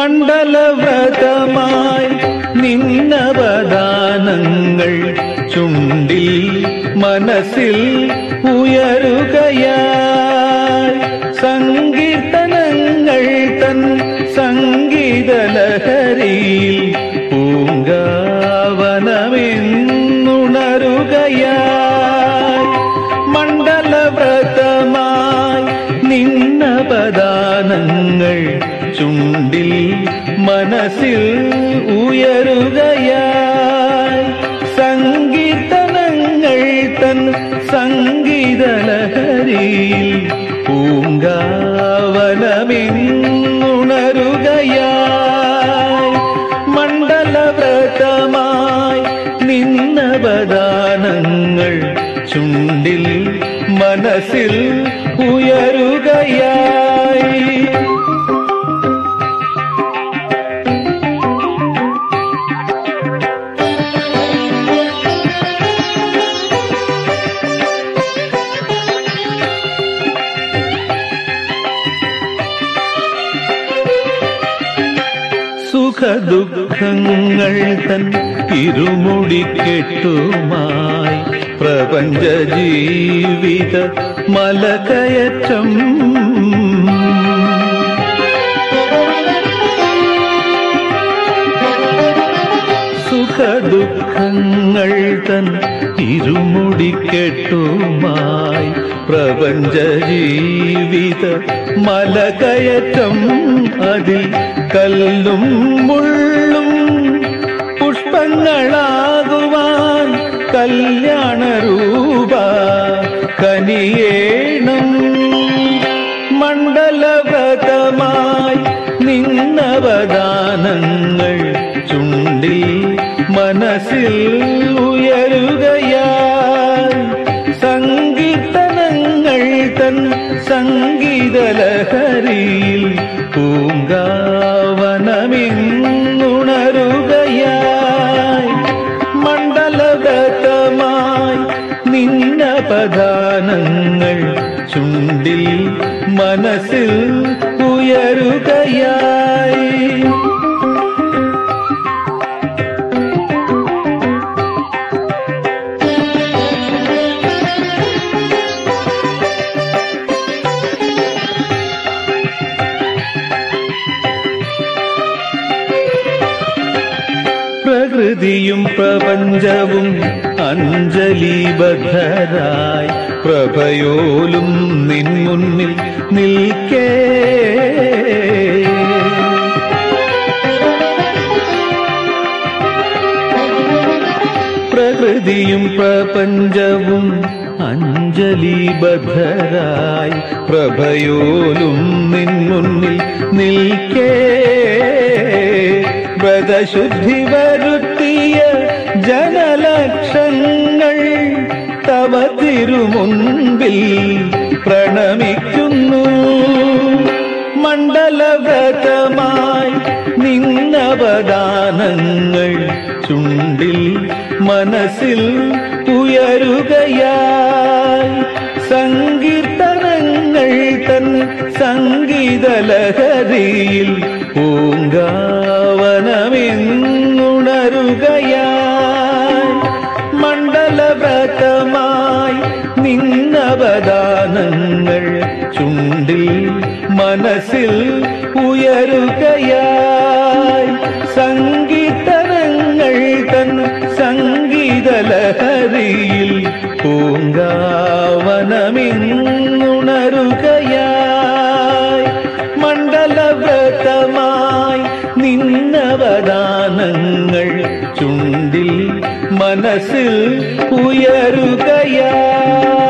മണ്ഡലവ്രതമായി നിന്നവദാനങ്ങൾ ചുണ്ടിൽ മനസ്സിൽ ഉയരുകയായി സങ്കീർത്തനങ്ങൾ തൻ സംഗീതലഹരിയിൽ പൂങ്കാവനമെന്നുണരുകയായി മണ്ഡലവ്രതമായി നിന്നപദാനങ്ങൾ ചുണ്ടിൽ മനസ്സിൽ ഉയരുകയായി സംഗീതനങ്ങൾ തൻ സംഗീതലഹരിയിൽ പൂങ്കാവനമെന്നുണരുകയായി മണ്ഡലവ്രതമായി നിന്നപദാനങ്ങൾ ചുണ്ടിൽ മനസ്സിൽ ഉയരുകയായി സുഖദുഃഖങ്ങൾ തൻ ഇരുമുടിക്കെട്ടുമായി പ്രപഞ്ച ജീവിത മലകയറ്റം സുഖദുഃഖങ്ങൾ തൻ ഇരുമുടിക്കെട്ടുമായി പ്രപഞ്ച ജീവിത മലകയറ്റം അതിൽ കല്ലും മുള്ളും പുഷ്പങ്ങളാകുവാൻ കല്യാണരൂപ കനിയേണം മണ്ഡലവ്രതമായി നിന്നവദാനങ്ങൾ ചുണ്ടിൽ മനസ്സിൽ ഉയരുകയായി സംഗീതനങ്ങൾ തൻ സംഗീതലഹരിയിൽ പൂങ്കാവനമെന്നുണരുകയായി മണ്ഡലവ്രതമായി നിന്നപദാനങ്ങൾ ചുണ്ടിൽ മനസ്സിൽ ഉയരുകയായി പ്രകൃതിയും പ്രപഞ്ചവും അഞ്ജലിബദ്ധരായി പ്രഭയോലും നിൻ മുന്നിൽ നിൽക്കേ പ്രകൃതിയും പ്രപഞ്ചവും അഞ്ജലിബദ്ധരായി പ്രഭയോലും നിൻ മുന്നിൽ നിൽക്കേ വ്രതശുദ്ധി വരുത്തിയ ജനലക്ഷങ്ങൾ തവ തിരുമുൻപിൽ പ്രണമിക്കുന്നു മണ്ഡലവ്രതമായി നിന്നവദാനങ്ങൾ ചുണ്ടിൽ മനസ്സിൽ ഉയരുകയായി സങ്കീർത്തനങ്ങൾ തൻ സംഗീതലഹരിയിൽ പൂങ്കാവനമെന്നുണരുകയായി മണ്ഡലവ്രതമായി നിന്നവദാനങ്ങൾ ചുണ്ടിൽ മനസ്സിൽ ഉയരുകയായി സംഗീതനങ്ങൾ തൻ സംഗീതലഹരിയിൽ പൂങ്കാവനമെന്നുണരുകയായി മണ്ഡലവ്രതമായി നിന്നവദാനങ്ങൾ ചുണ്ടിൽ മനസ്സിൽ ഉയരുകയായി